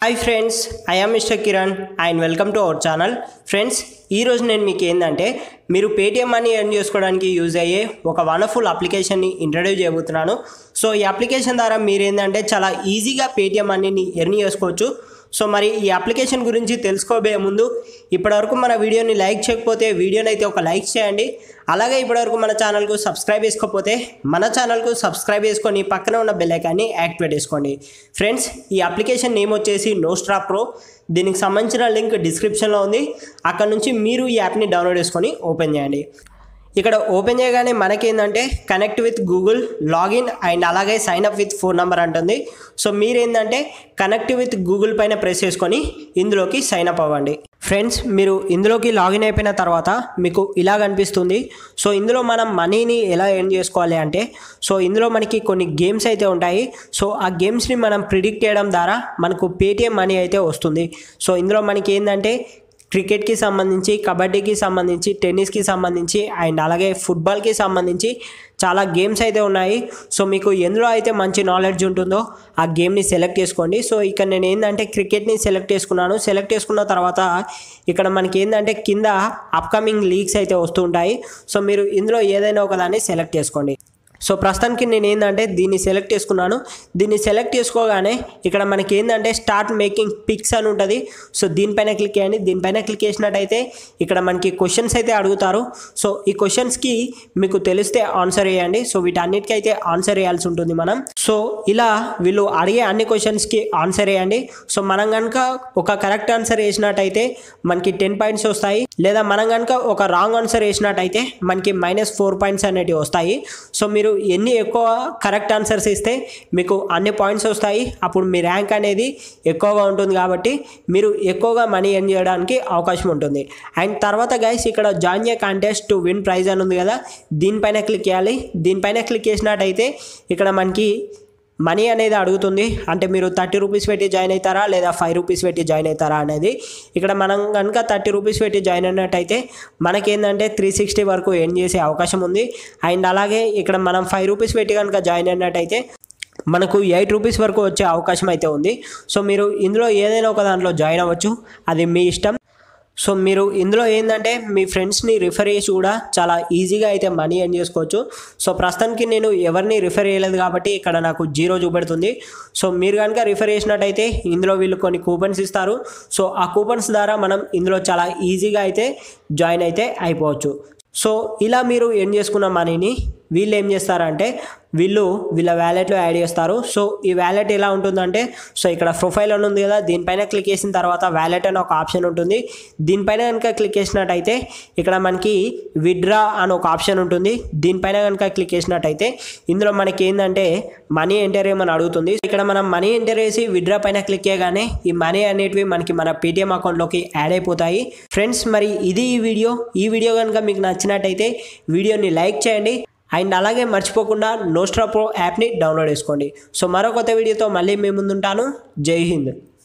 hi friends I am mister Kiran and welcome to our channel friends ఈరోజు నేను మీకు ఏంటంటే మీరు పేటిఎం మనీ ఎర్న్ చేసుకోవడానికి యూజ్ అయ్యే ఒక వండర్ఫుల్ అప్లికేషన్ని ఇంట్రడ్యూస్ చేయబోతున్నాను సో ఈ అప్లికేషన్ ద్వారా మీరు ఏంటంటే చాలా ఈజీగా పేటిఎం మనీని ఎర్న్ చేసుకోవచ్చు సో మరి ఈ అప్లికేషన్ గురించి తెలుసుకోబోయే ముందు ఇప్పటివరకు మన వీడియోని లైక్ చేయకపోతే వీడియోని అయితే ఒక లైక్ చేయండి అలాగే ఇప్పటివరకు మన ఛానల్కు సబ్స్క్రైబ్ చేసుకోకపోతే మన ఛానల్కు సబ్స్క్రైబ్ చేసుకొని పక్కన ఉన్న బెల్ ఐకాన్ని యాక్టివేట్ చేసుకోండి ఫ్రెండ్స్ ఈ అప్లికేషన్ నేమ్ వచ్చేసి నోస్ట్రా ప్రో దీనికి సంబంధించిన లింక్ డిస్క్రిప్షన్లో ఉంది అక్కడ నుంచి మీరు ఈ యాప్ని డౌన్లోడ్ చేసుకొని ఓపెన్ చేయండి ఇక్కడ ఓపెన్ చేయగానే మనకేంటంటే connect with Google login and అలాగే sign up with phone number అంటుంది సో మీరేంటంటే కనెక్ట్ విత్ గూగుల్ పైన ప్రెస్ చేసుకొని ఇందులోకి సైన్ అప్ అవ్వండి ఫ్రెండ్స్ మీరు ఇందులోకి లాగిన్ అయిపోయిన తర్వాత మీకు ఇలా కనిపిస్తుంది సో ఇందులో మనం మనీని ఎలా ఎర్న్ చేసుకోవాలి అంటే సో ఇందులో మనకి కొన్ని గేమ్స్ అయితే ఉంటాయి సో ఆ గేమ్స్ని మనం ప్రిడిక్ట్ చేయడం ద్వారా మనకు పేటిఎం మనీ అయితే వస్తుంది సో ఇందులో మనకి ఏంటంటే క్రికెట్కి సంబంధించి కబడ్డీకి సంబంధించి టెన్నిస్కి సంబంధించి అండ్ అలాగే ఫుట్బాల్కి సంబంధించి చాలా గేమ్స్ అయితే ఉన్నాయి సో మీకు ఎందులో అయితే మంచి నాలెడ్జ్ ఉంటుందో ఆ గేమ్ని సెలెక్ట్ చేసుకోండి సో ఇక్కడ నేను ఏంటంటే క్రికెట్ని సెలెక్ట్ చేసుకున్నాను సెలెక్ట్ చేసుకున్న తర్వాత ఇక్కడ మనకి ఏంటంటే కింద అప్కమింగ్ లీగ్స్ అయితే వస్తుంటాయి సో మీరు ఇందులో ఏదైనా ఒకదాన్ని సెలెక్ట్ చేసుకోండి సో ప్రస్తుతానికి నేను ఏంటంటే దీన్ని సెలెక్ట్ చేసుకున్నాను దీన్ని సెలెక్ట్ చేసుకోగానే ఇక్కడ మనకి ఏంటంటే స్టార్ట్ మేకింగ్ పిక్స్ అని ఉంటుంది సో దీనిపైన క్లిక్ చేయండి దీనిపైన క్లిక్ చేసినట్టయితే ఇక్కడ మనకి క్వశ్చన్స్ అయితే అడుగుతారు సో ఈ క్వశ్చన్స్కి మీకు తెలిస్తే ఆన్సర్ చేయండి సో వీటన్నిటికీ అయితే ఆన్సర్ చేయాల్సి ఉంటుంది మనం సో ఇలా వీళ్ళు అడిగే అన్ని క్వశ్చన్స్కి ఆన్సర్ చేయండి సో మనం కనుక ఒక కరెక్ట్ ఆన్సర్ వేసినట్టయితే మనకి టెన్ పాయింట్స్ వస్తాయి లేదా మనం కనుక ఒక రాంగ్ ఆన్సర్ వేసినట్టయితే మనకి మైనస్ ఫోర్ పాయింట్స్ అనేటివి వస్తాయి సో మీరు ఎన్ని ఎక్కువ కరెక్ట్ ఆన్సర్స్ ఇస్తే మీకు అన్ని పాయింట్స్ వస్తాయి అప్పుడు మీ ర్యాంక్ అనేది ఎక్కువగా ఉంటుంది కాబట్టి మీరు ఎక్కువగా మనీ ఎర్న్ చేయడానికి అవకాశం ఉంటుంది అండ్ తర్వాత గైస్ ఇక్కడ join a contest to win prize అని ఉంది కదా దీనిపైన క్లిక్ చేయాలి దీనిపైన క్లిక్ చేసినట్టయితే ఇక్కడ మనకి మనీ అనేది అడుగుతుంది అంటే మీరు థర్టీ రూపీస్ పెట్టి జాయిన్ అవుతారా లేదా ఫైవ్ రూపీస్ పెట్టి జాయిన్ అవుతారా అనేది ఇక్కడ మనం కనుక థర్టీ రూపీస్ పెట్టి జాయిన్ అయినట్టయితే మనకేంటంటే త్రీ సిక్స్టీ వరకు ఎర్న్ చేసే అవకాశం ఉంది అండ్ అలాగే ఇక్కడ మనం ఫైవ్ రూపీస్ పెట్టి కనుక జాయిన్ అయినట్టయితే మనకు ఎయిట్ రూపీస్ వరకు వచ్చే అవకాశం అయితే ఉంది సో మీరు ఇందులో ఏదైనా ఒక దాంట్లో జాయిన్ అవ్వచ్చు అది మీ ఇష్టం సో మీరు ఇందులో ఏంటంటే మీ ఫ్రెండ్స్ని రిఫర్ చేసి కూడా చాలా ఈజీగా అయితే మనీ ఎర్న్ చేసుకోవచ్చు సో ప్రస్తుతానికి నేను ఎవరిని రిఫర్ చేయలేదు కాబట్టి ఇక్కడ నాకు జీరో చూపెడుతుంది సో మీరు కనుక రిఫర్ చేసినట్టయితే ఇందులో వీళ్ళు కొన్ని కూపన్స్ ఇస్తారు సో ఆ కూపన్స్ ద్వారా మనం ఇందులో చాలా ఈజీగా అయితే జాయిన్ అయితే అయిపోవచ్చు సో ఇలా మీరు ఎర్న్ చేసుకున్న మనీని వీళ్ళు ఏం చేస్తారంటే వీళ్ళు వీళ్ళ వ్యాలెట్లో యాడ్ చేస్తారు సో ఈ వ్యాలెట్ ఎలా ఉంటుందంటే సో ఇక్కడ ప్రొఫైల్ అని ఉంది కదా దీనిపైన క్లిక్ చేసిన తర్వాత వ్యాలెట్ అని ఒక ఆప్షన్ ఉంటుంది దీనిపైన కనుక క్లిక్ చేసినట్టయితే ఇక్కడ మనకి విడ్రా అని ఒక ఆప్షన్ ఉంటుంది దీనిపైన కనుక క్లిక్ చేసినట్టయితే ఇందులో మనకి ఏంటంటే మనీ ఎంటర్ చేయమని అడుగుతుంది ఇక్కడ మనం మనీ ఎంటర్ చేసి విడ్రా పైన క్లిక్ చేయగానే ఈ మనీ అనేటివి మనకి మన పేటిఎం అకౌంట్లోకి యాడ్ అయిపోతాయి ఫ్రెండ్స్ మరి ఇది ఈ వీడియో ఈ వీడియో కనుక మీకు నచ్చినట్టయితే వీడియోని లైక్ చేయండి అండ్ అలాగే మర్చిపోకుండా నోస్ట్రా ప్రో యాప్ని డౌన్లోడ్ చేసుకోండి సో మరో కొత్త వీడియోతో మళ్ళీ మీ ముందుంటాను జై హింద్